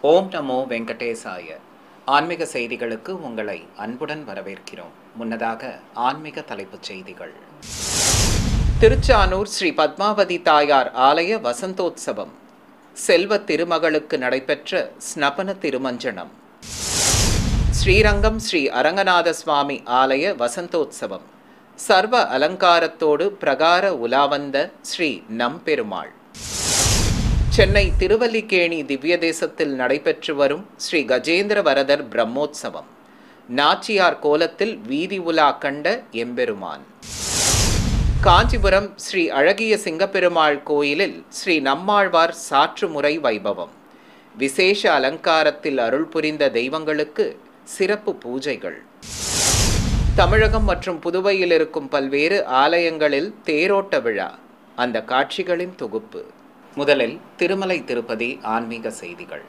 ஓம் நமோ வெங்கடேசாய ஆன்மீக செய்திகளுக்கு உங்களை அன்புடன் வரவேற்கிறோம் முன்னதாக ஆன்மீக தலைப்புச் செய்திகள் திருச்சானூர் ஸ்ரீ பத்மாவதி தாயார் ஆலய வசந்தோத்சவம் செல்வ திருமகளுக்கு நடைபெற்ற ஸ்னபன திருமஞ்சனம் ஸ்ரீரங்கம் ஸ்ரீ அரங்கநாத சுவாமி ஆலய வசந்தோத்சவம் சர்வ அலங்காரத்தோடு பிரகார உலாவந்த ஸ்ரீ நம்பெருமாள் சென்னை திருவல்லிக்கேணி திவ்ய தேசத்தில் நடைபெற்று வரும் ஸ்ரீ கஜேந்திர வரதர் பிரம்மோற்சவம் நாச்சியார் கோலத்தில் வீதி உலா கண்ட எம்பெருமான் காஞ்சிபுரம் ஸ்ரீ அழகிய சிங்கப்பெருமாள் கோயிலில் ஸ்ரீ நம்மாழ்வார் சாற்றுமுறை வைபவம் விசேஷ அலங்காரத்தில் அருள் புரிந்த தெய்வங்களுக்கு சிறப்பு பூஜைகள் தமிழகம் மற்றும் புதுவையில் இருக்கும் பல்வேறு ஆலயங்களில் தேரோட்ட விழா அந்த காட்சிகளின் தொகுப்பு முதலில் திருமலை திருப்பதி ஆன்மீக செய்திகள்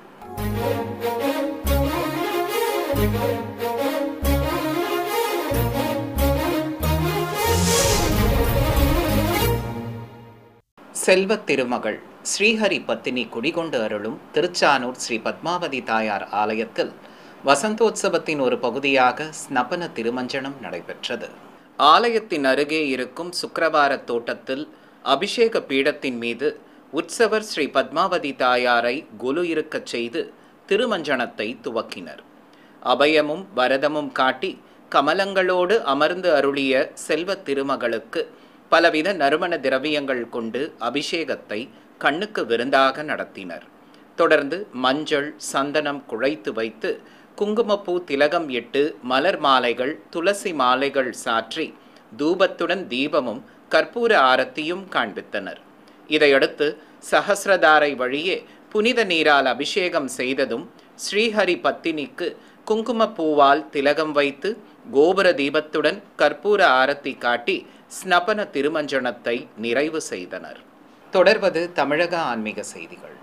செல்வத் திருமகள் ஸ்ரீஹரி பத்தினி குடிகொண்டு அருளும் திருச்சானூர் ஸ்ரீ பத்மாவதி தாயார் ஆலயத்தில் வசந்தோத்சவத்தின் ஒரு பகுதியாக ஸ்னபன திருமஞ்சனம் நடைபெற்றது ஆலயத்தின் அருகே இருக்கும் சுக்கிரவார தோட்டத்தில் அபிஷேக பீடத்தின் மீது உற்சவர் ஸ்ரீ பத்மாவதி தாயாரை குலு இருக்கச் செய்து திருமஞ்சனத்தை துவக்கினர் அபயமும் வரதமும் காட்டி கமலங்களோடு அமர்ந்து அருளிய செல்வத் திருமகளுக்கு பலவித நறுமண திரவியங்கள் கொண்டு அபிஷேகத்தை கண்ணுக்கு விருந்தாக நடத்தினர் தொடர்ந்து மஞ்சள் சந்தனம் குழைத்து வைத்து குங்குமப்பூ திலகம் இட்டு மலர் மாலைகள் துளசி மாலைகள் சாற்றி தூபத்துடன் தீபமும் கற்பூர ஆரத்தியும் காண்பித்தனர் இதையடுத்து சஹசிரதாரை வழியே புனித நீரால் அபிஷேகம் செய்ததும் ஸ்ரீஹரி பத்தினிக்கு குங்குமப்பூவால் திலகம் வைத்து கோபுர தீபத்துடன் கற்பூர ஆரத்தி காட்டி ஸ்னபன திருமஞ்சனத்தை நிறைவு செய்தனர் தொடர்வது தமிழக ஆன்மீக செய்திகள்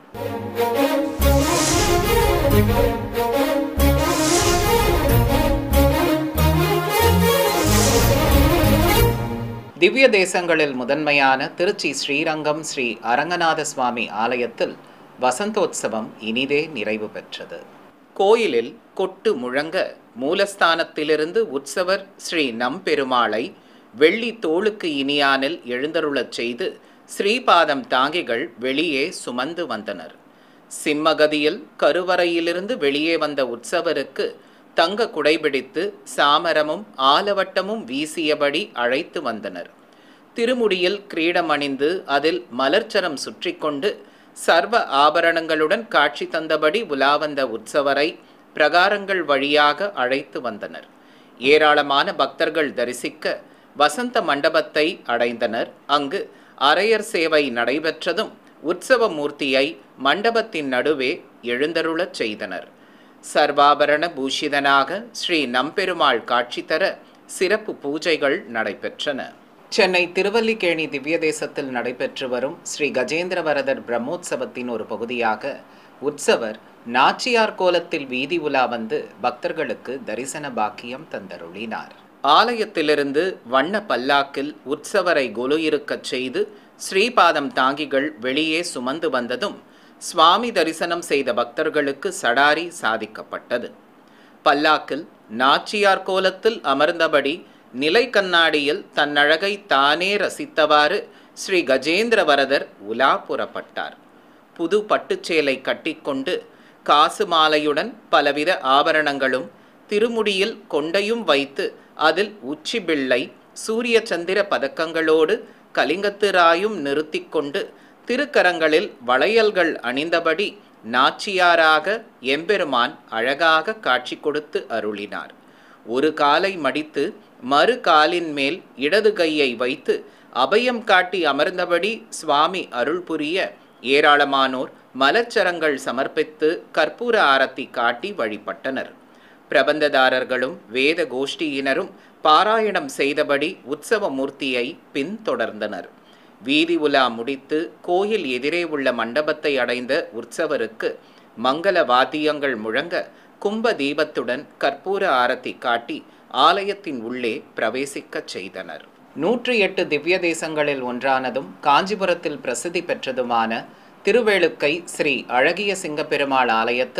திவ்ய தேசங்களில் முதன்மையான திருச்சி ஸ்ரீரங்கம் ஸ்ரீ அரங்கநாத சுவாமி ஆலயத்தில் வசந்தோத்சவம் இனிதே நிறைவு பெற்றது கோயிலில் கொட்டு முழங்க மூலஸ்தானத்திலிருந்து உற்சவர் ஸ்ரீ நம்பெருமாளை வெள்ளி தோளுக்கு இனியானில் எழுந்தருளச் செய்து ஸ்ரீபாதம் தாங்கிகள் வெளியே சுமந்து வந்தனர் சிம்மகதியில் கருவறையிலிருந்து வெளியே வந்த உற்சவருக்கு தங்க குடைபிடித்து சாமரமும் ஆலவட்டமும் வீசியபடி அழைத்து வந்தனர் திருமுடியில் கிரீடம் அணிந்து அதில் மலர்ச்சரம் சுற்றி கொண்டு சர்வ ஆபரணங்களுடன் காட்சி தந்தபடி உலாவந்த உற்சவரை பிரகாரங்கள் வழியாக அழைத்து வந்தனர் ஏராளமான பக்தர்கள் தரிசிக்க வசந்த மண்டபத்தை அடைந்தனர் அங்கு அரையர் சேவை நடைபெற்றதும் உற்சவ மூர்த்தியை மண்டபத்தின் நடுவே எழுந்தருளச் செய்தனர் சர்வாபரண பூஷிதனாக ஸ்ரீ நம்பெருமாள் காட்சி தர சிறப்பு பூஜைகள் நடைபெற்றன சென்னை திருவல்லிக்கேணி திவ்ய தேசத்தில் நடைபெற்று வரும் ஸ்ரீ கஜேந்திர வரதர் பிரம்மோற்சவத்தின் ஒரு பகுதியாக உற்சவர் நாச்சியார் கோலத்தில் வீதி உலா வந்து பக்தர்களுக்கு தரிசன பாக்கியம் தந்தருளினார் ஆலயத்திலிருந்து வண்ண பல்லாக்கில் உற்சவரை கொலு இருக்கச் செய்து ஸ்ரீபாதம் தாங்கிகள் வெளியே சுமந்து வந்ததும் சுவாமி தரிசனம் செய்த பக்தர்களுக்கு சடாரி சாதிக்கப்பட்டது பல்லாக்கில் நாச்சியார் கோலத்தில் அமர்ந்தபடி நிலை கண்ணாடியில் தன்னழகை தானே ரசித்தவாறு ஸ்ரீ கஜேந்திர வரதர் உலா புறப்பட்டார் புது பட்டுச்சேலை கட்டிக்கொண்டு காசு மாலையுடன் பலவித ஆபரணங்களும் திருமுடியில் கொண்டையும் வைத்து அதில் உச்சி பிள்ளை சூரிய சந்திர பதக்கங்களோடு கலிங்கத்து ராயும் நிறுத்தி கொண்டு திருக்கரங்களில் வளையல்கள் அணிந்தபடி நாச்சியாராக எம்பெருமான் அழகாக காட்சி கொடுத்து அருளினார் ஒரு காலை மடித்து மறு காலின் மேல் இடது கையை வைத்து அபயம் காட்டி அமர்ந்தபடி சுவாமி அருள் புரிய ஏராளமானோர் மலச்சரங்கள் சமர்ப்பித்து கற்பூர ஆரத்தி காட்டி வழிபட்டனர் பிரபந்ததாரர்களும் வேத கோஷ்டியினரும் பாராயணம் செய்தபடி உற்சவ மூர்த்தியை பின்தொடர்ந்தனர் வீதி உலா முடித்து கோயில் எதிரே உள்ள மண்டபத்தை அடைந்த உற்சவருக்கு மங்கள வாத்தியங்கள் முழங்க கும்ப தீபத்துடன் கற்பூர ஆரத்தி காட்டி ஆலயத்தின் உள்ளே பிரவேசிக்கச் செய்தனர் நூற்றி எட்டு திவ்ய தேசங்களில் ஒன்றானதும் காஞ்சிபுரத்தில் பிரசித்தி பெற்றதுமான திருவேளுக்கை ஸ்ரீ அழகிய சிங்கப்பெருமாள் ஆலயத்தில்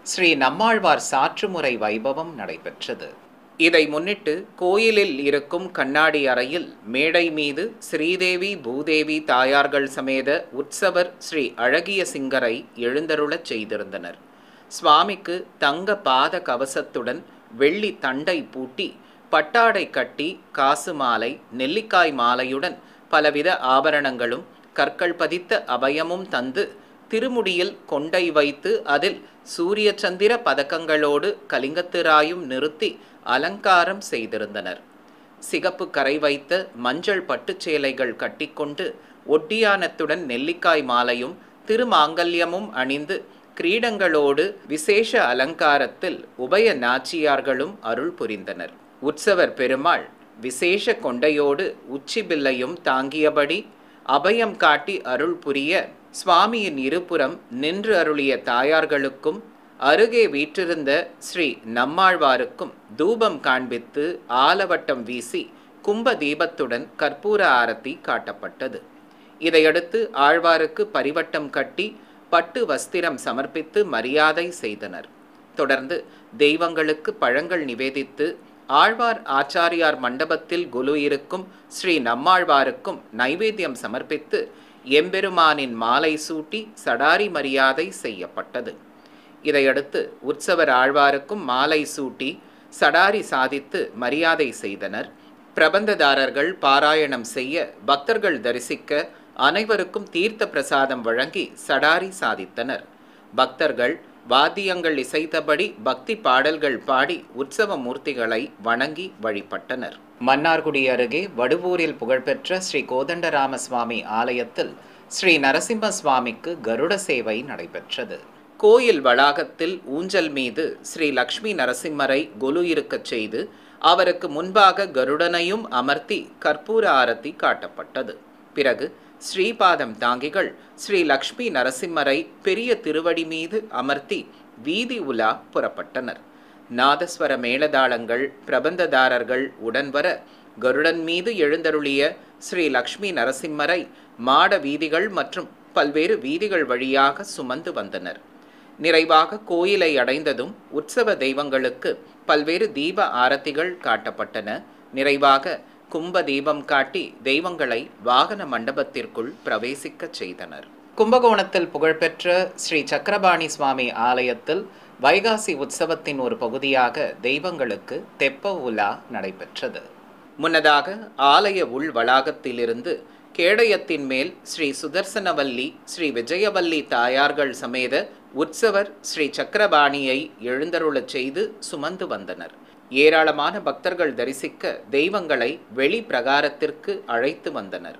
ஸ்ரீ நம்மாழ்வார் சாற்றுமுறை வைபவம் நடைபெற்றது இதை முன்னிட்டு கோயிலில் இருக்கும் கண்ணாடி அறையில் மேடை மீது ஸ்ரீதேவி பூதேவி தாயார்கள் சமேத உற்சவர் ஸ்ரீ அழகிய சிங்கரை எழுந்தருளச் செய்திருந்தனர் சுவாமிக்கு தங்க பாத கவசத்துடன் வெள்ளி தண்டை பூட்டி பட்டாடை கட்டி காசு மாலை நெல்லிக்காய் மாலையுடன் பலவித ஆபரணங்களும் கற்கள் பதித்த அபயமும் தந்து திருமுடியில் கொண்டை வைத்து அதில் சூரிய சந்திர பதக்கங்களோடு கலிங்கத்திராயும் நிறுத்தி அலங்காரம் செய்திருந்தனர் சிகப்பு கரை வைத்த மஞ்சள் பட்டுச் சேலைகள் கட்டிக்கொண்டு ஒட்டியானத்துடன் நெல்லிக்காய் மாலையும் திருமாங்கல்யமும் அணிந்து கிரீடங்களோடு விசேஷ அலங்காரத்தில் உபய நாச்சியார்களும் அருள் புரிந்தனர் உற்சவர் பெருமாள் விசேஷ கொண்டையோடு உச்சி பில்லையும் தாங்கியபடி அபயம் காட்டி அருள் புரிய சுவாமியின் இருபுறம் நின்று அருளிய தாயார்களுக்கும் அருகே வீற்றிருந்த ஸ்ரீ நம்மாழ்வாருக்கும் தூபம் காண்பித்து ஆலவட்டம் வீசி கும்ப தீபத்துடன் கற்பூர ஆரத்தி காட்டப்பட்டது இதையடுத்து ஆழ்வாருக்கு பரிவட்டம் கட்டி பட்டு வஸ்திரம் சமர்ப்பித்து மரியாதை செய்தனர் தொடர்ந்து தெய்வங்களுக்கு பழங்கள் நிவேதித்து ஆழ்வார் ஆச்சாரியார் மண்டபத்தில் குலு இருக்கும் ஸ்ரீ நம்மாழ்வாருக்கும் நைவேத்தியம் சமர்ப்பித்து எம்பெருமானின் மாலை சூட்டி சடாரி மரியாதை செய்யப்பட்டது இதையடுத்து உற்சவர் ஆழ்வாருக்கும் மாலை சூட்டி சடாரி சாதித்து மரியாதை செய்தனர் பிரபந்ததாரர்கள் பாராயணம் செய்ய பக்தர்கள் தரிசிக்க அனைவருக்கும் தீர்த்த பிரசாதம் வழங்கி சடாரி சாதித்தனர் பக்தர்கள் வாத்தியங்கள் இசைத்தபடி பக்தி பாடல்கள் பாடி உற்சவ மூர்த்திகளை வணங்கி வழிபட்டனர் மன்னார்குடி அருகே வடுவூரில் புகழ்பெற்ற ஸ்ரீ கோதண்டராம சுவாமி ஆலயத்தில் ஸ்ரீ நரசிம்ம சுவாமிக்கு கருட சேவை நடைபெற்றது கோயில் வளாகத்தில் ஊஞ்சல் மீது ஸ்ரீ லக்ஷ்மி நரசிம்மரை கொலு இருக்கச் செய்து அவருக்கு முன்பாக கருடனையும் அமர்த்தி கற்பூர ஆரத்தி காட்டப்பட்டது பிறகு ஸ்ரீபாதம் தாங்கிகள் ஸ்ரீ லக்ஷ்மி நரசிம்மரை பெரிய திருவடி மீது அமர்த்தி வீதி உலா புறப்பட்டனர் நாதஸ்வர மேளதாளங்கள் பிரபந்ததாரர்கள் உடன்வர கருடன் மீது எழுந்தருளிய ஸ்ரீ லக்ஷ்மி நரசிம்மரை மாட வீதிகள் மற்றும் பல்வேறு வீதிகள் வழியாக சுமந்து வந்தனர் நிறைவாக கோயிலை அடைந்ததும் உற்சவ தெய்வங்களுக்கு பல்வேறு தீப ஆரத்திகள் காட்டப்பட்டன நிறைவாக கும்ப தீபம் காட்டி தெய்வங்களை வாகன மண்டபத்திற்குள் பிரவேசிக்கச் செய்தனர் கும்பகோணத்தில் புகழ்பெற்ற ஸ்ரீ சக்கரபாணி சுவாமி ஆலயத்தில் வைகாசி உற்சவத்தின் ஒரு பகுதியாக தெய்வங்களுக்கு தெப்ப உலா நடைபெற்றது முன்னதாக ஆலய உள் வளாகத்திலிருந்து கேடயத்தின் மேல் ஸ்ரீ சுதர்சனவல்லி ஸ்ரீ விஜயவல்லி தாயார்கள் சமேத உற்சவர் ஸ்ரீ சக்கரபாணியை எழுந்தருளச் செய்து சுமந்து வந்தனர் ஏராளமான பக்தர்கள் தரிசிக்க தெய்வங்களை வெளி பிரகாரத்திற்கு அழைத்து வந்தனர்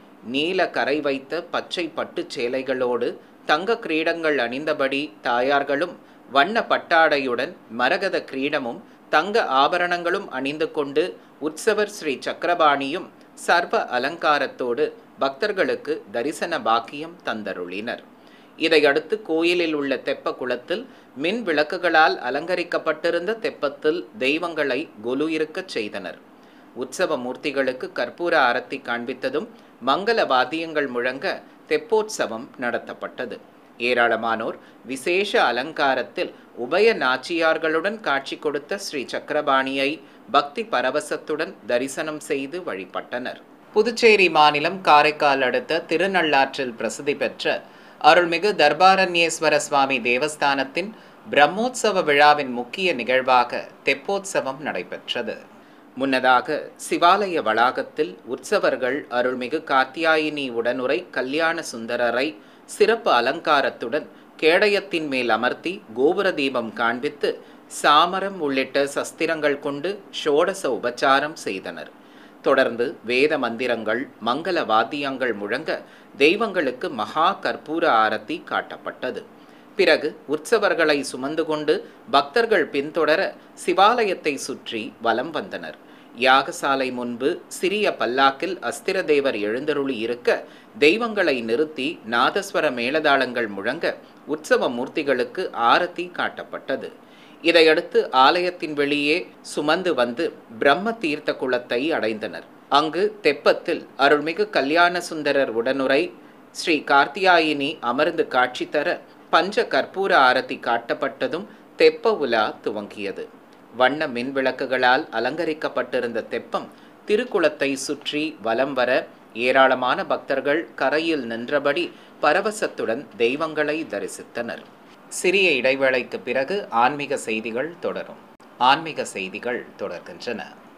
நீல கரை வைத்த பச்சை பட்டுச் சேலைகளோடு தங்க கிரீடங்கள் அணிந்தபடி தாயார்களும் வண்ண பட்டாடையுடன் மரகத கிரீடமும் தங்க ஆபரணங்களும் அணிந்து கொண்டு உற்சவர் ஸ்ரீ சக்கரபாணியும் சர்வ அலங்காரத்தோடு பக்தர்களுக்கு தரிசன பாக்கியம் தந்தருளினர் இதையடுத்து கோயிலில் உள்ள தெப்ப குளத்தில் மின் விளக்குகளால் அலங்கரிக்கப்பட்டிருந்த தெப்பத்தில் தெய்வங்களை கொலு இருக்கச் செய்தனர் உற்சவ மூர்த்திகளுக்கு கற்பூர ஆரத்தி காண்பித்ததும் மங்கள வாத்தியங்கள் முழங்க தெப்போற்சவம் நடத்தப்பட்டது ஏராளமானோர் விசேஷ அலங்காரத்தில் உபய நாச்சியார்களுடன் காட்சி கொடுத்த ஸ்ரீ சக்கரபாணியை பக்தி பரவசத்துடன் தரிசனம் செய்து வழிபட்டனர் புதுச்சேரி மாநிலம் காரைக்கால் அடுத்த திருநள்ளாற்றில் பிரசித்தி பெற்ற அருள்மிகு தர்பாரண்யேஸ்வர சுவாமி தேவஸ்தானத்தின் பிரம்மோற்சவ விழாவின் முக்கிய நிகழ்வாக தெப்போற்சவம் நடைபெற்றது முன்னதாக சிவாலய வளாகத்தில் உற்சவர்கள் அருள்மிகு காத்தியாயினி உடனுரை கல்யாண சுந்தரரை சிறப்பு அலங்காரத்துடன் கேடயத்தின் மேல் அமர்த்தி கோபுர தீபம் காண்பித்து சாமரம் உள்ளிட்ட சஸ்திரங்கள் கொண்டு ஷோடச உபச்சாரம் செய்தனர் தொடர்ந்து வேத மந்திரங்கள் மங்கள வாத்தியங்கள் முழங்க தெய்வங்களுக்கு மகா கற்பூர ஆரத்தி காட்டப்பட்டது பிறகு உற்சவர்களை சுமந்து கொண்டு பக்தர்கள் பின்தொடர சிவாலயத்தை சுற்றி வலம் வந்தனர் யாகசாலை முன்பு சிறிய பல்லாக்கில் அஸ்திரதேவர் எழுந்தருளி இருக்க தெய்வங்களை நிறுத்தி நாதஸ்வர மேளதாளங்கள் முழங்க உற்சவ மூர்த்திகளுக்கு ஆரத்தி காட்டப்பட்டது இதையடுத்து ஆலயத்தின் வெளியே சுமந்து வந்து பிரம்ம தீர்த்த குளத்தை அடைந்தனர் அங்கு தெப்பத்தில் அருள்மிகு கல்யாண சுந்தரர் உடனுரை ஸ்ரீ கார்த்தியாயினி அமர்ந்து காட்சி தர பஞ்ச கற்பூர ஆரத்தி காட்டப்பட்டதும் தெப்ப உலா துவங்கியது வண்ண மின் விளக்குகளால் அலங்கரிக்கப்பட்டிருந்த தெப்பம் திருக்குளத்தை சுற்றி வலம் வர ஏராளமான பக்தர்கள் கரையில் நின்றபடி பரவசத்துடன் தெய்வங்களை தரிசித்தனர் சிறிய இடைவேளைக்கு பிறகு ஆன்மீக செய்திகள் தொடரும் ஆன்மீக செய்திகள் தொடர்கின்றன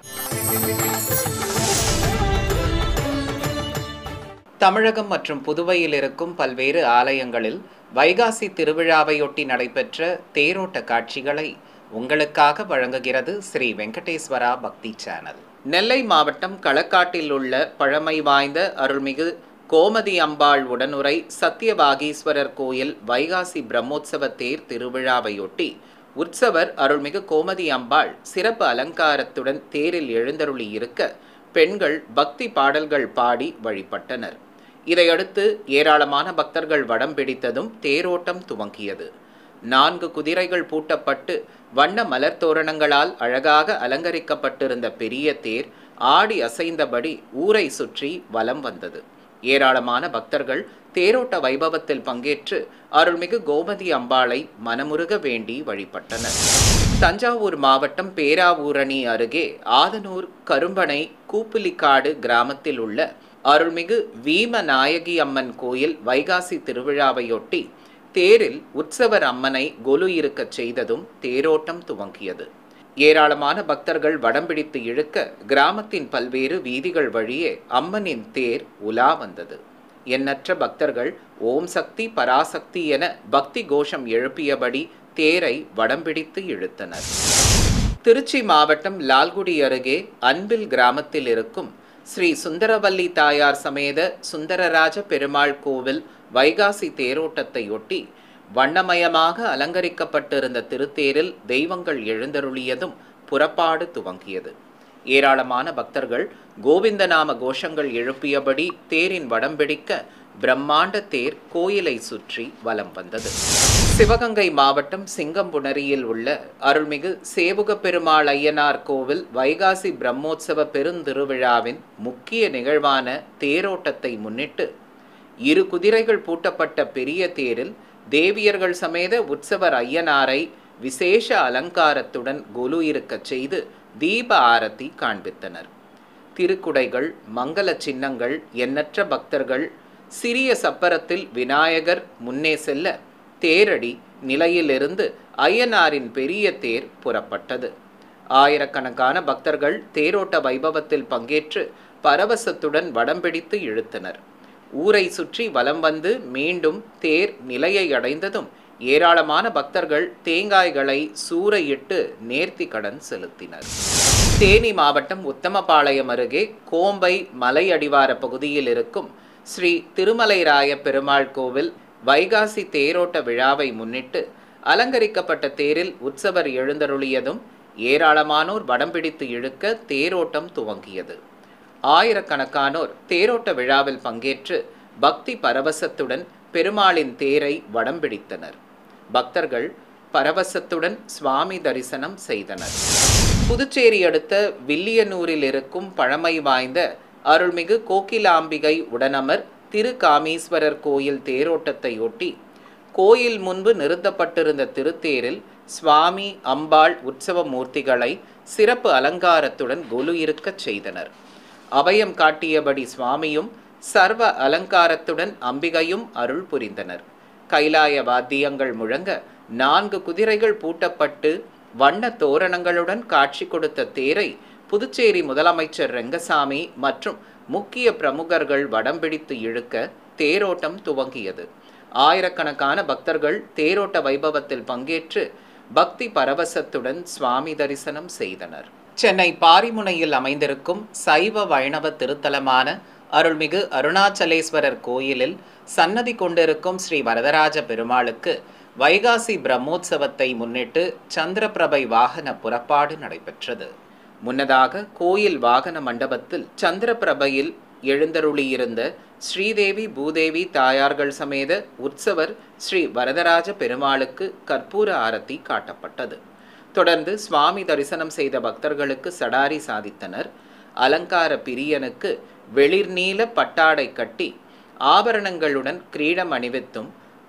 தமிழகம் மற்றும் புதுவையில் இருக்கும் பல்வேறு ஆலயங்களில் வைகாசி திருவிழாவையொட்டி நடைபெற்ற தேரோட்ட காட்சிகளை உங்களுக்காக வழங்குகிறது ஸ்ரீ வெங்கடேஸ்வரா பக்தி சேனல் நெல்லை மாவட்டம் களக்காட்டில் உள்ள பழமை வாய்ந்த அருள்மிகு கோமதி அம்பாள் உடனுரை சத்தியவாகீஸ்வரர் கோயில் வைகாசி பிரம்மோற்சவ தேர் திருவிழாவையொட்டி உற்சவர் அருள்மிகு கோமதி அம்பாள் சிறப்பு அலங்காரத்துடன் தேரில் எழுந்தருளி இருக்க பெண்கள் பக்தி பாடல்கள் பாடி வழிபட்டனர் இதையடுத்து ஏராளமான பக்தர்கள் வடம் பிடித்ததும் தேரோட்டம் துவங்கியது நான்கு குதிரைகள் பூட்டப்பட்டு வண்ண மலர் தோரணங்களால் அழகாக அலங்கரிக்கப்பட்டிருந்த பெரிய தேர் ஆடி அசைந்தபடி ஊரை சுற்றி வலம் வந்தது ஏராளமான பக்தர்கள் தேரோட்ட வைபவத்தில் பங்கேற்று அருள்மிகு கோமதி அம்பாளை மனமுருக வேண்டி வழிபட்டனர் தஞ்சாவூர் மாவட்டம் பேராவூரணி அருகே ஆதனூர் கரும்பனை கூப்பிலிக்காடு கிராமத்தில் உள்ள அருள்மிகு வீமநாயகி அம்மன் கோயில் வைகாசி திருவிழாவையொட்டி தேரில் உற்சவர் அம்மனை கொலு இருக்கச் செய்ததும் தேரோட்டம் துவங்கியது ஏராளமான பக்தர்கள் வடம் பிடித்து இழுக்க கிராமத்தின் பல்வேறு வீதிகள் வழியே அம்மனின் தேர் உலா வந்தது எண்ணற்ற பக்தர்கள் ஓம் சக்தி பராசக்தி என பக்தி கோஷம் எழுப்பியபடி தேரை வடம் பிடித்து இழுத்தனர் திருச்சி மாவட்டம் லால்குடி அருகே அன்பில் கிராமத்தில் இருக்கும் ஸ்ரீ சுந்தரவல்லி தாயார் சமேத சுந்தரராஜ பெருமாள் கோவில் வைகாசி தேரோட்டத்தையொட்டி வண்ணமயமாக அலங்கரிக்கப்பட்டிருந்த திருத்தேரில் தெய்வங்கள் எழுந்தருளியதும் புறப்பாடு துவங்கியது ஏராளமான பக்தர்கள் கோவிந்தநாம கோஷங்கள் எழுப்பியபடி தேரின் வடம் பிடிக்க பிரம்மாண்ட தேர் கோயிலை சுற்றி வலம் வந்தது சிவகங்கை மாவட்டம் சிங்கம்புணரியில் உள்ள அருள்மிகு சேவுக பெருமாள் ஐயனார் கோவில் வைகாசி பிரம்மோற்சவ பெருந்திருவிழாவின் முக்கிய நிகழ்வான தேரோட்டத்தை முன்னிட்டு இரு குதிரைகள் பூட்டப்பட்ட பெரிய தேரில் தேவியர்கள் சமேத உற்சவர் ஐயனாரை விசேஷ அலங்காரத்துடன் கொலு இருக்கச் செய்து தீப ஆரத்தி காண்பித்தனர் திருக்குடைகள் மங்கள சின்னங்கள் எண்ணற்ற பக்தர்கள் சிறிய சப்பரத்தில் விநாயகர் முன்னே செல்ல தேரடி நிலையிலிருந்து ஐயனாரின் பெரிய தேர் புறப்பட்டது ஆயிரக்கணக்கான பக்தர்கள் தேரோட்ட வைபவத்தில் பங்கேற்று பரவசத்துடன் வடம் பிடித்து இழுத்தனர் ஊரை சுற்றி வலம் வந்து மீண்டும் தேர் நிலையை அடைந்ததும் ஏராளமான பக்தர்கள் தேங்காய்களை சூறையிட்டு நேர்த்தி கடன் செலுத்தினர் தேனி மாவட்டம் உத்தமபாளையம் அருகே கோம்பை மலை அடிவார பகுதியில் இருக்கும் ஸ்ரீ திருமலைராய பெருமாள் கோவில் வைகாசி தேரோட்ட விழாவை முன்னிட்டு அலங்கரிக்கப்பட்ட தேரில் உற்சவர் எழுந்தருளியதும் ஏராளமானோர் வடம் பிடித்து இழுக்க தேரோட்டம் துவங்கியது ஆயிரக்கணக்கானோர் தேரோட்ட விழாவில் பங்கேற்று பக்தி பரவசத்துடன் பெருமாளின் தேரை வடம் பிடித்தனர் பக்தர்கள் பரவசத்துடன் சுவாமி தரிசனம் செய்தனர் புதுச்சேரி அடுத்த வில்லியனூரில் இருக்கும் பழமை வாய்ந்த அருள்மிகு கோகிலாம்பிகை உடனமர் திரு காமீஸ்வரர் கோயில் தேரோட்டத்தையொட்டி கோயில் முன்பு நிறுத்தப்பட்டிருந்த திருத்தேரில் சுவாமி அம்பாள் உற்சவ மூர்த்திகளை சிறப்பு அலங்காரத்துடன் கொலு இருக்கச் செய்தனர் அபயம் காட்டியபடி சுவாமியும் சர்வ அலங்காரத்துடன் அம்பிகையும் அருள் புரிந்தனர் கைலாய வாத்தியங்கள் முழங்க நான்கு குதிரைகள் பூட்டப்பட்டு வண்ண தோரணங்களுடன் காட்சி கொடுத்த தேரை புதுச்சேரி முதலமைச்சர் ரெங்கசாமி மற்றும் முக்கிய பிரமுகர்கள் வடம் பிடித்து இழுக்க தேரோட்டம் துவங்கியது ஆயிரக்கணக்கான பக்தர்கள் தேரோட்ட வைபவத்தில் பங்கேற்று பக்தி பரவசத்துடன் சுவாமி தரிசனம் செய்தனர் சென்னை பாரிமுனையில் அமைந்திருக்கும் சைவ வைணவ திருத்தலமான அருள்மிகு அருணாச்சலேஸ்வரர் கோயிலில் சன்னதி கொண்டிருக்கும் ஸ்ரீ வரதராஜ பெருமாளுக்கு வைகாசி பிரம்மோற்சவத்தை முன்னிட்டு சந்திரபிரபை வாகன புறப்பாடு நடைபெற்றது முன்னதாக கோயில் வாகன மண்டபத்தில் சந்திரபிரபையில் எழுந்தருளியிருந்த ஸ்ரீதேவி பூதேவி தாயார்கள் சமேத உற்சவர் ஸ்ரீ வரதராஜ பெருமாளுக்கு கற்பூர ஆரத்தி காட்டப்பட்டது தொடர்ந்து சுவாமி தரிசனம் செய்த பக்தர்களுக்கு சடாரி சாதித்தனர் அலங்கார பிரியனுக்கு வெளிர்நீல பட்டாடை கட்டி ஆபரணங்களுடன் கிரீடம் அணிவித்தும்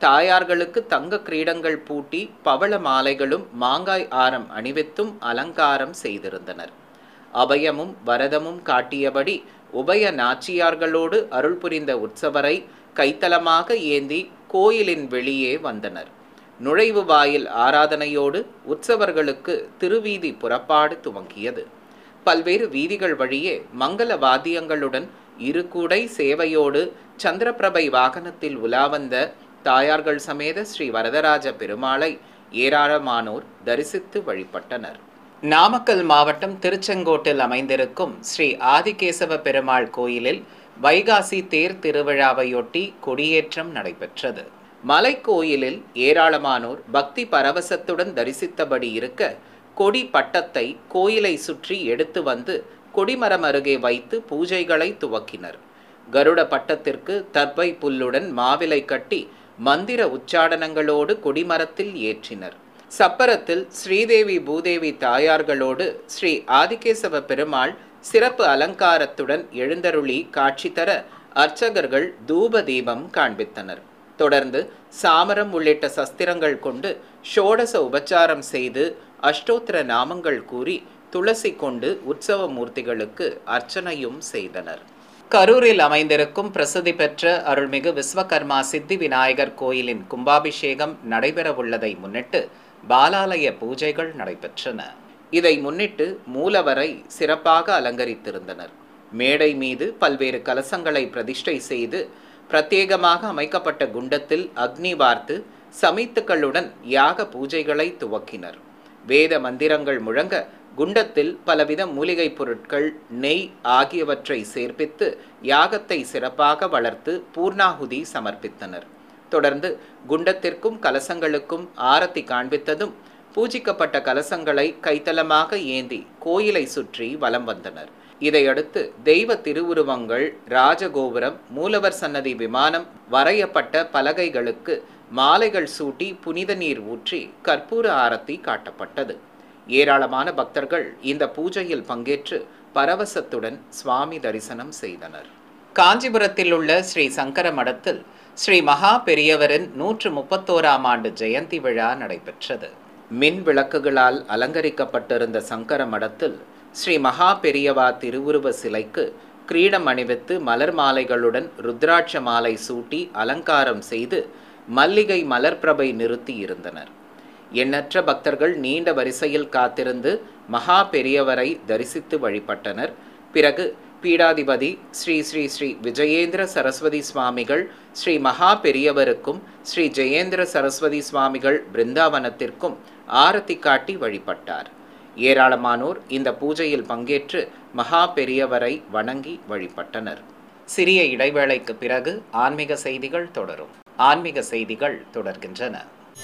தாயார்களுக்கு தங்க கிரீடங்கள் பூட்டி பவள மாலைகளும் மாங்காய் ஆரம் அணிவித்தும் அலங்காரம் செய்திருந்தனர் அபயமும் வரதமும் காட்டியபடி உபய நாச்சியார்களோடு அருள் புரிந்த உற்சவரை கைத்தலமாக ஏந்தி கோயிலின் வெளியே வந்தனர் நுழைவு வாயில் ஆராதனையோடு உற்சவர்களுக்கு திருவீதி புறப்பாடு துவங்கியது பல்வேறு வீதிகள் வழியே மங்கள வாத்தியங்களுடன் இரு கூடை சேவையோடு சந்திரபிரபை வாகனத்தில் உலாவந்த தாயார்கள் சமேத ஸ்ரீ வரதராஜ பெருமாளை ஏராளமானோர் தரிசித்து வழிபட்டனர் நாமக்கல் மாவட்டம் திருச்செங்கோட்டில் அமைந்திருக்கும் ஸ்ரீ ஆதிகேசவ பெருமாள் கோயிலில் வைகாசி தேர் திருவிழாவையொட்டி கொடியேற்றம் நடைபெற்றது மலைக்கோயிலில் ஏராளமானோர் பக்தி பரவசத்துடன் தரிசித்தபடி இருக்க கொடி பட்டத்தை கோயிலை சுற்றி எடுத்து வந்து கொடிமரம் அருகே வைத்து பூஜைகளை துவக்கினர் கருட பட்டத்திற்கு தர்பை புல்லுடன் மாவிலை கட்டி மந்திர உச்சாடனங்களோடு கொடிமரத்தில் ஏற்றினர் சப்பரத்தில் ஸ்ரீதேவி பூதேவி தாயார்களோடு ஸ்ரீ ஆதிகேசவ பெருமாள் சிறப்பு அலங்காரத்துடன் எழுந்தருளி காட்சி தர அர்ச்சகர்கள் தூப தீபம் காண்பித்தனர் தொடர்ந்து சாமரம் உள்ளிட்ட சஸ்திரங்கள் கொண்டு ஷோடச உபச்சாரம் செய்து அஷ்டோத்திர நாமங்கள் கூறி துளசி கொண்டு உற்சவ மூர்த்திகளுக்கு அர்ச்சனையும் செய்தனர் கரூரில் அமைந்திருக்கும் பிரசித்தி பெற்ற அருள்மிகு விஸ்வகர்மா சித்தி விநாயகர் கோயிலின் கும்பாபிஷேகம் நடைபெறவுள்ளதை முன்னிட்டு பாலாலய பூஜைகள் நடைபெற்றன இதை முன்னிட்டு மூலவரை சிறப்பாக அலங்கரித்திருந்தனர் மேடை மீது பல்வேறு கலசங்களை பிரதிஷ்டை செய்து பிரத்யேகமாக அமைக்கப்பட்ட குண்டத்தில் அக்னி வார்த்து சமித்துக்களுடன் யாக பூஜைகளை துவக்கினர் வேத மந்திரங்கள் முழங்க குண்டத்தில் பலவித மூலிகைப் பொருட்கள் நெய் ஆகியவற்றை சேர்ப்பித்து யாகத்தை சிறப்பாக வளர்த்து பூர்ணாகுதி சமர்ப்பித்தனர் தொடர்ந்து குண்டத்திற்கும் கலசங்களுக்கும் ஆரத்தி காண்பித்ததும் பூஜிக்கப்பட்ட கலசங்களை கைத்தலமாக ஏந்தி கோயிலை சுற்றி வலம் வந்தனர் இதையடுத்து தெய்வ திருவுருவங்கள் ராஜகோபுரம் மூலவர் சன்னதி விமானம் வரையப்பட்ட பலகைகளுக்கு மாலைகள் சூட்டி புனித நீர் ஊற்றி கற்பூர ஆரத்தி காட்டப்பட்டது ஏராளமான பக்தர்கள் இந்த பூஜையில் பங்கேற்று பரவசத்துடன் சுவாமி தரிசனம் செய்தனர் காஞ்சிபுரத்தில் உள்ள ஸ்ரீ சங்கர மடத்தில் ஸ்ரீ மகா பெரியவரின் நூற்று முப்பத்தோராம் ஆண்டு ஜெயந்தி விழா நடைபெற்றது மின் விளக்குகளால் அலங்கரிக்கப்பட்டிருந்த சங்கர மடத்தில் ஸ்ரீ மகா பெரியவா திருவுருவ சிலைக்கு கிரீடம் அணிவித்து மலர் மாலைகளுடன் ருத்ராட்ச மாலை சூட்டி அலங்காரம் செய்து மல்லிகை மலர் பிரபை நிறுத்தி இருந்தனர் எண்ணற்ற பக்தர்கள் நீண்ட வரிசையில் காத்திருந்து மகா பெரியவரை தரிசித்து வழிபட்டனர் பிறகு பீடாதிபதி ஸ்ரீ ஸ்ரீ ஸ்ரீ விஜயேந்திர சரஸ்வதி சுவாமிகள் ஸ்ரீ மகா பெரியவருக்கும் ஸ்ரீ ஜெயேந்திர சரஸ்வதி சுவாமிகள் பிருந்தாவனத்திற்கும் ஆரத்தி காட்டி வழிபட்டார் ஏராளமானோர் இந்த பூஜையில் பங்கேற்று மகா பெரியவரை வணங்கி வழிபட்டனர் சிறிய இடைவேளைக்கு பிறகு ஆன்மீக செய்திகள் தொடரும் ஆன்மீக செய்திகள் தொடர்கின்றன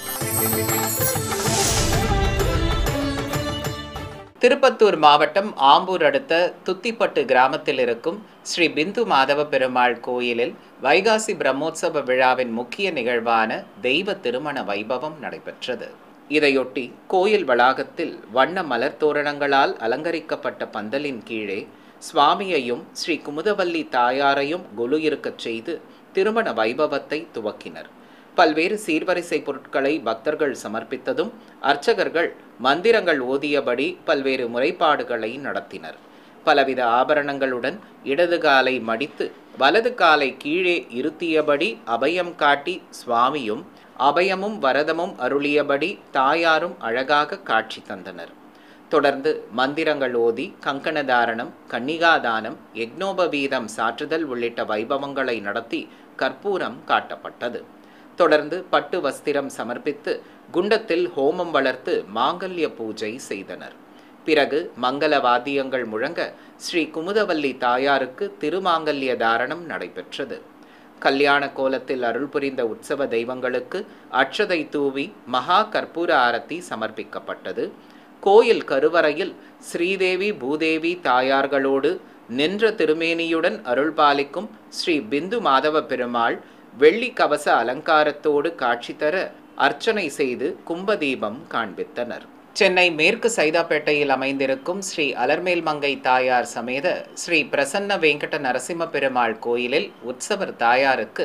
திருப்பத்தூர் மாவட்டம் ஆம்பூர் அடுத்த துத்திப்பட்டு கிராமத்தில் இருக்கும் ஸ்ரீ பிந்து மாதவ பெருமாள் கோயிலில் வைகாசி பிரம்மோற்சவ விழாவின் முக்கிய நிகழ்வான தெய்வ திருமண வைபவம் நடைபெற்றது இதையொட்டி கோயில் வளாகத்தில் வண்ண மலர் தோரணங்களால் அலங்கரிக்கப்பட்ட பந்தலின் கீழே சுவாமியையும் ஸ்ரீ குமுதவல்லி தாயாரையும் கொலு இருக்கச் செய்து திருமண வைபவத்தை துவக்கினர் பல்வேறு சீர்வரிசை பொருட்களை பக்தர்கள் சமர்ப்பித்ததும் அர்ச்சகர்கள் மந்திரங்கள் ஓதியபடி பல்வேறு முறைப்பாடுகளை நடத்தினர் பலவித ஆபரணங்களுடன் இடது காலை மடித்து வலது காலை கீழே இருத்தியபடி அபயம் காட்டி சுவாமியும் அபயமும் வரதமும் அருளியபடி தாயாரும் அழகாக காட்சி தந்தனர் தொடர்ந்து மந்திரங்கள் ஓதி கங்கணதாரணம் கன்னிகாதானம் யக்னோபவீதம் சாற்றுதல் உள்ளிட்ட வைபவங்களை நடத்தி கற்பூரம் காட்டப்பட்டது தொடர்ந்து பட்டு வஸ்திரம் சமர்ப்பித்து குண்டத்தில் ஹோமம் வளர்த்து மாங்கல்ய பூஜை செய்தனர் பிறகு மங்கள வாத்தியங்கள் முழங்க ஸ்ரீ குமுதவல்லி தாயாருக்கு திருமாங்கல்ய தாரணம் நடைபெற்றது கல்யாண கோலத்தில் அருள் புரிந்த உற்சவ தெய்வங்களுக்கு அட்சதை தூவி மகா கற்பூர ஆரத்தி சமர்ப்பிக்கப்பட்டது கோயில் கருவறையில் ஸ்ரீதேவி பூதேவி தாயார்களோடு நின்ற திருமேனியுடன் அருள் பாலிக்கும் ஸ்ரீ பிந்து மாதவ பெருமாள் வெள்ளி கவச அலங்காரத்தோடு காட்சி தர அர்ச்சனை செய்து கும்பதீபம் காண்பித்தனர் சென்னை மேற்கு சைதாப்பேட்டையில் அமைந்திருக்கும் ஸ்ரீ அலர்மேல் மங்கை தாயார் சமேத ஸ்ரீ பிரசன்ன வெங்கட நரசிம்ம பெருமாள் கோயிலில் உற்சவர் தாயாருக்கு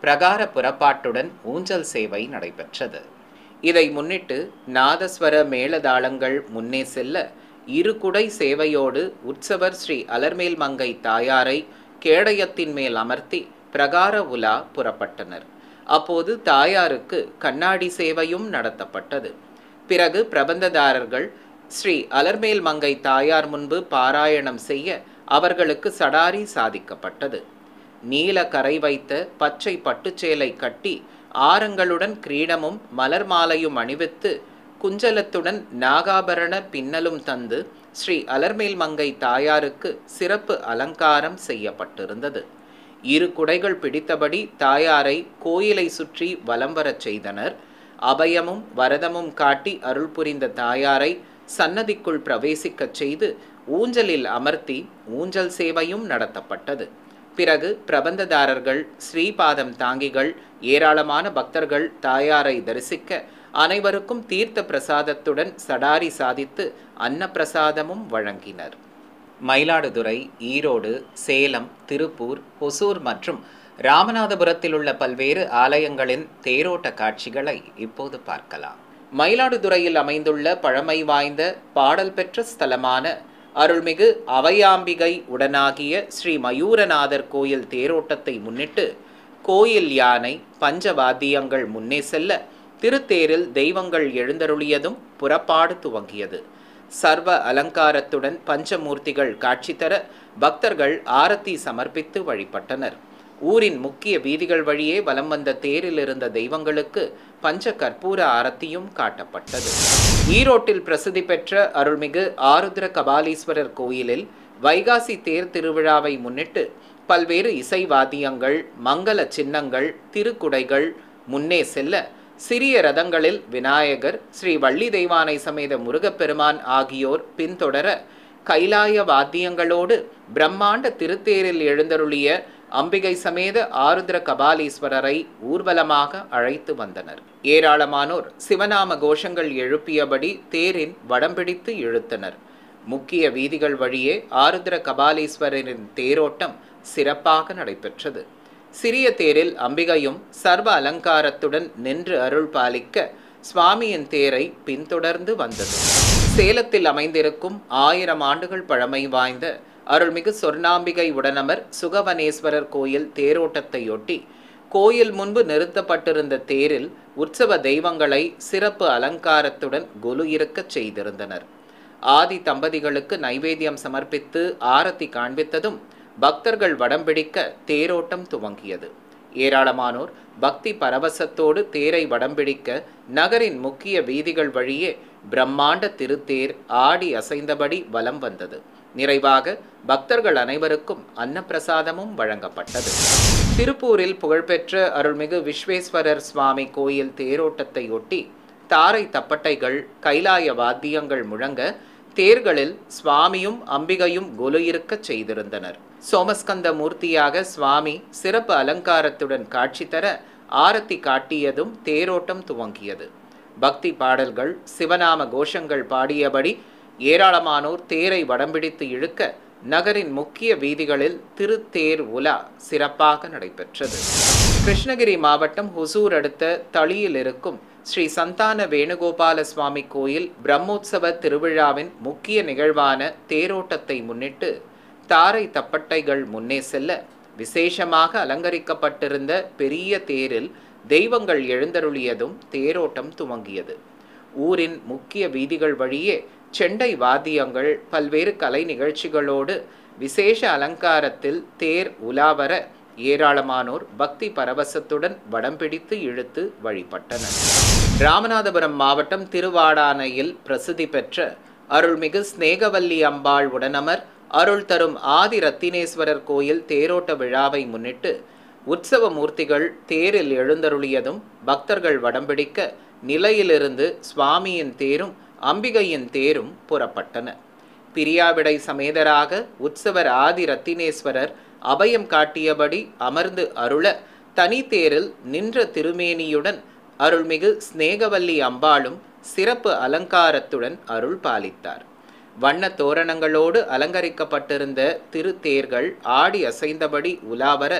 பிரகார புறப்பாட்டுடன் ஊஞ்சல் சேவை நடைபெற்றது இதை முன்னிட்டு நாதஸ்வர மேளதாளங்கள் முன்னே செல்ல இரு குடை சேவையோடு உற்சவர் ஸ்ரீ அலர்மேல் மங்கை தாயாரை கேடயத்தின் மேல் அமர்த்தி பிரகார உலா புறப்பட்டனர் அப்போது தாயாருக்கு கண்ணாடி சேவையும் நடத்தப்பட்டது பிறகு பிரபந்ததாரர்கள் ஸ்ரீ அலர்மேல் மங்கை தாயார் முன்பு பாராயணம் செய்ய அவர்களுக்கு சடாரி சாதிக்கப்பட்டது நீல கரை வைத்த பச்சை பட்டுச்சேலை கட்டி ஆரங்களுடன் கிரீடமும் மலர் மாலையும் அணிவித்து குஞ்சலத்துடன் நாகாபரண பின்னலும் தந்து ஸ்ரீ அலர்மேல் மங்கை தாயாருக்கு சிறப்பு அலங்காரம் செய்யப்பட்டிருந்தது இரு குடைகள் பிடித்தபடி தாயாரை கோயிலை சுற்றி வலம் வரச் செய்தனர் அபயமும் வரதமும் காட்டி அருள் புரிந்த தாயாரை சன்னதிக்குள் பிரவேசிக்கச் செய்து ஊஞ்சலில் அமர்த்தி ஊஞ்சல் சேவையும் நடத்தப்பட்டது பிறகு பிரபந்ததாரர்கள் ஸ்ரீபாதம் தாங்கிகள் ஏராளமான பக்தர்கள் தாயாரை தரிசிக்க அனைவருக்கும் தீர்த்த பிரசாதத்துடன் சடாரி சாதித்து அன்னப்பிரசாதமும் வழங்கினர் மயிலாடுதுறை ஈரோடு சேலம் திருப்பூர் ஒசூர் மற்றும் ராமநாதபுரத்தில் உள்ள பல்வேறு ஆலயங்களின் தேரோட்ட காட்சிகளை இப்போது பார்க்கலாம் மயிலாடுதுறையில் அமைந்துள்ள பழமை வாய்ந்த பாடல் பெற்ற ஸ்தலமான அருள்மிகு அவையாம்பிகை உடனாகிய ஸ்ரீ மயூரநாதர் கோயில் தேரோட்டத்தை முன்னிட்டு கோயில் யானை பஞ்சவாத்தியங்கள் முன்னே செல்ல திருத்தேரில் தெய்வங்கள் எழுந்தருளியதும் புறப்பாடு துவங்கியது சர்வ அலங்காரத்துடன் பஞ்சமூர்த்திகள் காட்சி தர பக்தர்கள் ஆரத்தி சமர்ப்பித்து வழிபட்டனர் ஊரின் முக்கிய வீதிகள் வழியே வலம் வந்த தேரில் இருந்த தெய்வங்களுக்கு பஞ்ச கற்பூர ஆரத்தியும் காட்டப்பட்டது ஈரோட்டில் பிரசித்தி பெற்ற அருள்மிகு ஆருத்ர கபாலீஸ்வரர் கோயிலில் வைகாசி தேர் திருவிழாவை முன்னிட்டு பல்வேறு இசை வாத்தியங்கள் மங்கள சின்னங்கள் திருக்குடைகள் முன்னே செல்ல சிறிய ரதங்களில் விநாயகர் ஸ்ரீ வள்ளி தெய்வானை சமேத முருகப்பெருமான் ஆகியோர் பின்தொடர கைலாய வாத்தியங்களோடு பிரம்மாண்ட திருத்தேரில் எழுந்தருளிய அம்பிகை சமேத ஆருத்ர கபாலீஸ்வரரை ஊர்வலமாக அழைத்து வந்தனர் ஏராளமானோர் சிவநாம கோஷங்கள் எழுப்பியபடி தேரின் வடம்பிடித்து இழுத்தனர் முக்கிய வீதிகள் வழியே ஆருத்ர கபாலீஸ்வரரின் தேரோட்டம் சிறப்பாக நடைபெற்றது சிறிய தேரில் அம்பிகையும் சர்வ அலங்காரத்துடன் நின்று அருள் பாலிக்க சுவாமியின் தேரை பின்தொடர்ந்து வந்தது சேலத்தில் அமைந்திருக்கும் ஆயிரம் ஆண்டுகள் பழமை வாய்ந்த அருள்மிகு சொர்ணாம்பிகை உடனமர் சுகவனேஸ்வரர் கோயில் தேரோட்டத்தையொட்டி கோயில் முன்பு நிறுத்தப்பட்டிருந்த தேரில் உற்சவ தெய்வங்களை சிறப்பு அலங்காரத்துடன் கொலு இருக்கச் செய்திருந்தனர் ஆதி தம்பதிகளுக்கு நைவேத்தியம் சமர்ப்பித்து ஆரத்தி காண்பித்ததும் பக்தர்கள் வடம் பிடிக்க தேரோட்டம் துவங்கியது ஏராளமானோர் பக்தி பரவசத்தோடு தேரை வடம் பிடிக்க நகரின் முக்கிய வீதிகள் வழியே பிரம்மாண்ட திருத்தேர் ஆடி அசைந்தபடி வலம் வந்தது நிறைவாக பக்தர்கள் அனைவருக்கும் அன்னப்பிரசாதமும் வழங்கப்பட்டது திருப்பூரில் புகழ்பெற்ற அருள்மிகு விஸ்வேஸ்வரர் சுவாமி கோயில் தேரோட்டத்தை ஒட்டி தாரை தப்பட்டைகள் கைலாய வாத்தியங்கள் முழங்க தேர்களில் சுவாமியும் அம்பிகையும் கொலு இருக்கச் செய்திருந்தனர் சோமஸ்கந்த மூர்த்தியாக சுவாமி சிறப்பு அலங்காரத்துடன் காட்சி தர ஆரத்தி காட்டியதும் தேரோட்டம் துவங்கியது பக்தி பாடல்கள் சிவநாம கோஷங்கள் பாடியபடி ஏராளமானோர் தேரை வடம்பிடித்து இழுக்க நகரின் முக்கிய வீதிகளில் திருத்தேர் உலா சிறப்பாக நடைபெற்றது கிருஷ்ணகிரி மாவட்டம் ஹுசூர் அடுத்த தளியில் இருக்கும் ஸ்ரீ சந்தான வேணுகோபால சுவாமி கோயில் பிரம்மோற்சவ திருவிழாவின் முக்கிய நிகழ்வான தேரோட்டத்தை முன்னிட்டு தாரை தப்பட்டைகள் முன்னே செல்ல விசேஷமாக அலங்கரிக்கப்பட்டிருந்த பெரிய தேரில் தெய்வங்கள் எழுந்தருளியதும் தேரோட்டம் துவங்கியது ஊரின் முக்கிய வீதிகள் வழியே செண்டை வாத்தியங்கள் பல்வேறு கலை நிகழ்ச்சிகளோடு விசேஷ அலங்காரத்தில் தேர் உலாவர ஏராளமானோர் பக்தி பரவசத்துடன் வடம் பிடித்து இழுத்து வழிபட்டனர் ராமநாதபுரம் மாவட்டம் திருவாடானையில் பிரசித்தி பெற்ற அருள்மிகு ஸ்நேகவல்லி அம்பாள் உடனமர் அருள் தரும் ஆதி ரத்தினேஸ்வரர் கோயில் தேரோட்ட விழாவை முன்னிட்டு உற்சவ மூர்த்திகள் தேரில் எழுந்தருளியதும் பக்தர்கள் வடம்பிடிக்க நிலையிலிருந்து சுவாமியின் தேரும் அம்பிகையின் தேரும் புறப்பட்டன பிரியாவிடை சமேதராக உற்சவர் ஆதி ரத்தினேஸ்வரர் அபயம் காட்டியபடி அமர்ந்து அருள தனி தேரில் நின்ற திருமேனியுடன் அருள்மிகு ஸ்நேகவல்லி அம்பாளும் சிறப்பு அலங்காரத்துடன் அருள் பாலித்தார் வண்ண தோரணங்களோடு அலங்கரிக்கப்பட்டிருந்த திருத்தேர்கள் ஆடி அசைந்தபடி உலாவர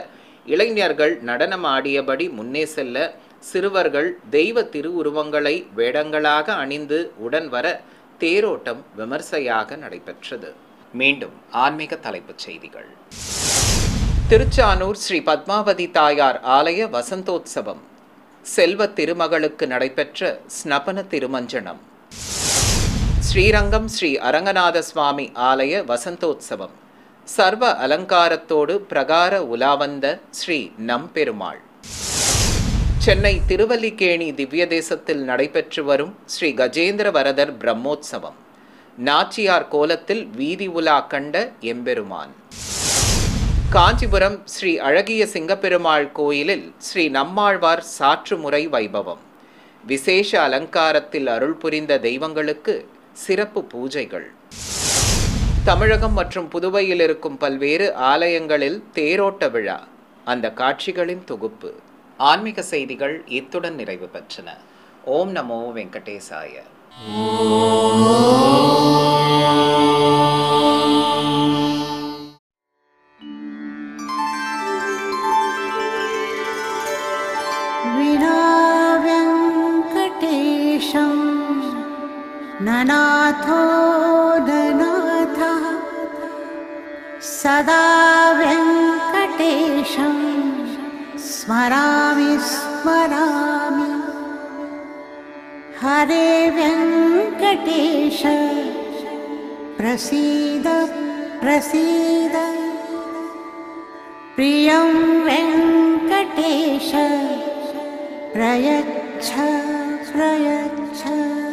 இளைஞர்கள் நடனம் ஆடியபடி முன்னே செல்ல சிறுவர்கள் தெய்வ திருவுருவங்களை வேடங்களாக அணிந்து உடன் வர தேரோட்டம் விமர்சையாக நடைபெற்றது மீண்டும் ஆன்மீக தலைப்புச் செய்திகள் திருச்சானூர் ஸ்ரீ பத்மாவதி தாயார் ஆலய வசந்தோத்சவம் செல்வ திருமகளுக்கு நடைபெற்ற ஸ்னபன திருமஞ்சனம் ஸ்ரீரங்கம் ஸ்ரீ அரங்கநாத சுவாமி ஆலய வசந்தோத்சவம் சர்வ அலங்காரத்தோடு பிரகார உலாவந்த ஸ்ரீ நம்பெருமாள் சென்னை திருவல்லிக்கேணி திவ்ய தேசத்தில் நடைபெற்று வரும் ஸ்ரீ கஜேந்திர வரதர் பிரம்மோற்சவம் நாச்சியார் கோலத்தில் வீதி உலா கண்ட எம்பெருமான் காஞ்சிபுரம் ஸ்ரீ அழகிய சிங்கப்பெருமாள் கோயிலில் ஸ்ரீ நம்மாழ்வார் சாற்று முறை வைபவம் விசேஷ அலங்காரத்தில் அருள் புரிந்த தெய்வங்களுக்கு சிறப்பு பூஜைகள் தமிழகம் மற்றும் புதுவையில் இருக்கும் பல்வேறு ஆலயங்களில் தேரோட்ட விழா அந்த காட்சிகளின் தொகுப்பு ஆன்மீக செய்திகள் இத்துடன் நிறைவு பெற்றன ஓம் நமோ வெங்கடேசாய विनाव्यङ्कटेशं ननाथो ननाथः सदा व्यङ्कटेशं स्मरामि स्मरामि हरे व्यङ्कटेश प्रसीद प्रसीद प्रियं वेङ्कटेश प्रयच्छ प्रयच्छ